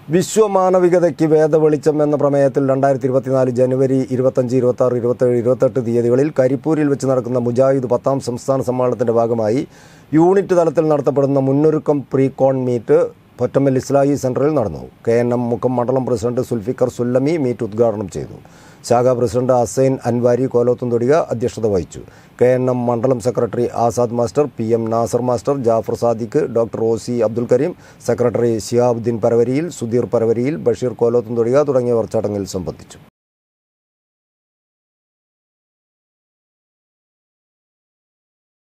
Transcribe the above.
വിശ്വമാനവികതയ്ക്ക് വേദവെളിച്ചം എന്ന പ്രമേയത്തിൽ രണ്ടായിരത്തി ഇരുപത്തിനാല് ജനുവരി ഇരുപത്തഞ്ച് ഇരുപത്തി ആറ് ഇരുപത്തേഴ് ഇരുപത്തെട്ട് തീയതികളിൽ കരിപ്പൂരിൽ വെച്ച് നടക്കുന്ന മുജാഹിദ് പത്താം സംസ്ഥാന സമ്മേളനത്തിന്റെ ഭാഗമായി യൂണിറ്റ് തലത്തിൽ നടത്തപ്പെടുന്ന മുന്നൊരുക്കം പ്രീ കോൺ മീറ്റ് പൊറ്റമ്മൽ ഇസ്ലാഹി സെന്ററിൽ നടന്നു കെ എൻ എം മുക്കം മണ്ഡലം പ്രസിഡന്റ് സുൽഫിക്കർ സുല്ലമി മീറ്റ് ഉദ്ഘാടനം ചെയ്തു ശാഖാ പ്രസിഡന്റ് ഹസൈൻ അൻവാരി കോലോത്തും തൊടിക അധ്യക്ഷത വഹിച്ചു കെ എൻ എം മണ്ഡലം secretary Azad master P M Nasar master Jafar Sadiq doctor O C Abdul Kareem secretary Shihabuddin പരവരിയിൽ സുധീർ പരവരിയിൽ ബഷീർ കോലോത്തും തൊടിക തുടങ്ങിയവർ ചടങ്ങിൽ സംബന്ധിച്ചു